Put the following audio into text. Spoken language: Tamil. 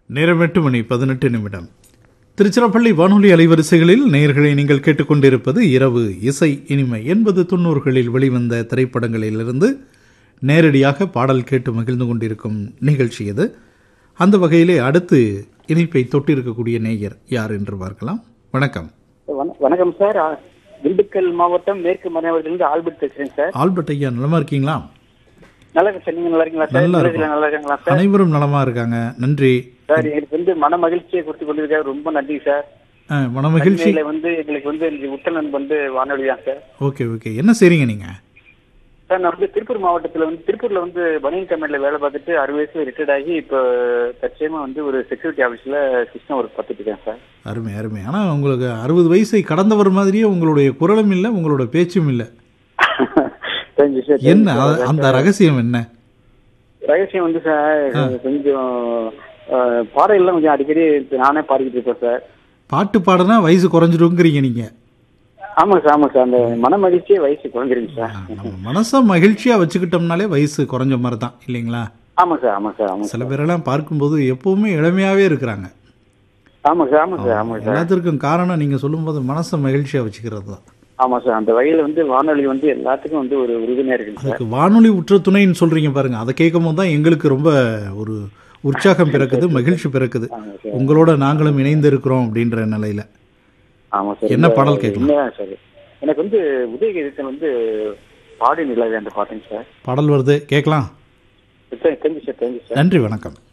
நேரம் எட்டு மணி பதினெட்டு நிமிடம் திருச்சிராப்பள்ளி வானொலி அலைவரிசைகளில் நேயர்களை நீங்கள் கேட்டுக்கொண்டிருப்பது இரவு இசை இனிமை எண்பது தொண்ணூறுகளில் வெளிவந்த திரைப்படங்களிலிருந்து நேரடியாக பாடல் கேட்டு மகிழ்ந்து கொண்டிருக்கும் நிகழ்ச்சி இது அந்த வகையிலே அடுத்து இனிப்பை தொட்டிருக்கக்கூடிய நேயர் யார் என்று பார்க்கலாம் வணக்கம் வண- வணக்கம் சார் ஆ, திண்டுக்கல் மாவட்டம் மேற்கு மறைநகரிலிருந்து ஆல்பர்ட் பேசுறேன் சார் ஆல்பர்ட் ஐயா நலமா இருக்கீங்களா நல்லா இருக்கேன் சார் நீங்க நல்லா இருக்கீங்களா சார் நல்லா நிலையத்துல நல்லா இருக்காங்களா சார் அனைவரும் நலமா இருக்காங்க நன்றி சார் எங்களுக்கு வந்து மன மகிழ்ச்சியை கொடுத்து கொண்டிருக்காரு ரொம்ப நன்றி சார் ஆ, மனமகிழ்ச்சி சென்னையில வந்து எங்களுக்கு வந்து இந்த உத்தலன் வந்து வானொலி தான் சார் ஓகே ஓகே என்ன செய்றீங்க நீங்க சார் நான் வந்து திருப்பூர் மாவட்டத்துல வந்து திருப்பூர்ல வந்து பனியன் கம்பெனில வேலை பார்த்துட்டு அறுபது வயசுல ரிட்டையர்ட் ஆகி இப்போ தற்சயமா வந்து ஒரு செக்யூரிட்டி ஆஃபீஸ்ல சிஸ்டம் ஒர்க் பார்த்துட்டு இருக்கேன் சார் அருமை அருமை ஆனால் உங்களுக்கு அறுபது வயசை கடந்தவர் மாதிரியே உங்களுடைய குரலும் இல்லை உங்களோட பேச்சும் இல்லை தேங்க்யூ சார் என்ன அ- அந்த ரகசியம் என்ன ரகசியம் வந்து சார் கொஞ்சம் அஹ், பாடல்கள்லாம் கொஞ்சம் அடிக்கடி நானே பாடிக்கிட்டு இருப்பேன் சார் பாட்டு பாடுனா வயசு குறைஞ்சிடுங்கிறீங்க நீங்க ஆமாங்க சார் ஆமாங்க சார் அந்த மன மகிழ்ச்சியே வயசு குறைஞ்சிருங்க சார் நம்ம மனசை மகிழ்ச்சியா வச்சுக்கிட்டோம்னாலே வயசு குறைஞ்ச மாதிரி தான் இல்லைங்களா ஆமாங்க சார் ஆமாங்க சார் ஆமாங்க சில பேரெல்லாம் பார்க்கும்போது எப்பவுமே இளமையாவே இருக்கிறாங்க ஆமாங்க சார் ஆமாங்க சார் ஆமாங்க சார் எல்லாத்திற்கும் காரணம் நீங்க சொல்லும்போது மனசை மகிழ்ச்சியா வச்சுக்கிறது தான் ஆமா சார் அந்த வகையில வந்து வானொலி வந்து எல்லாத்துக்கும் வந்து ஒரு உறுதுணையா இருக்குங்க சார் அதுக்கு வானொலி உற்ற துணைன்னு சொல்றீங்க பாருங்க அதை கேட்கும் போது தான் எங்களுக்கு ரொம்ப ஒரு உற்சாகம் பிறக்குது மகிழ்ச்சி பிறக்குது ஆமாங்க சார் உங்களோட நாங்களும் இணைந்து இருக்கிறோம் அப்படின்ற நிலையில ஆமா சார் என்ன இந்த- பாடல் கேட்கலாம்? உண்மைதான் சார் எனக்கு வந்து உதயகீதத்தில் வந்து பாடி நிலவே அந்த பாட்டுங்க சார் பாடல் வருது கேட்கலாம் தெரிஞ்சு சார் தெரிஞ்சு சார் நன்றி வணக்கம்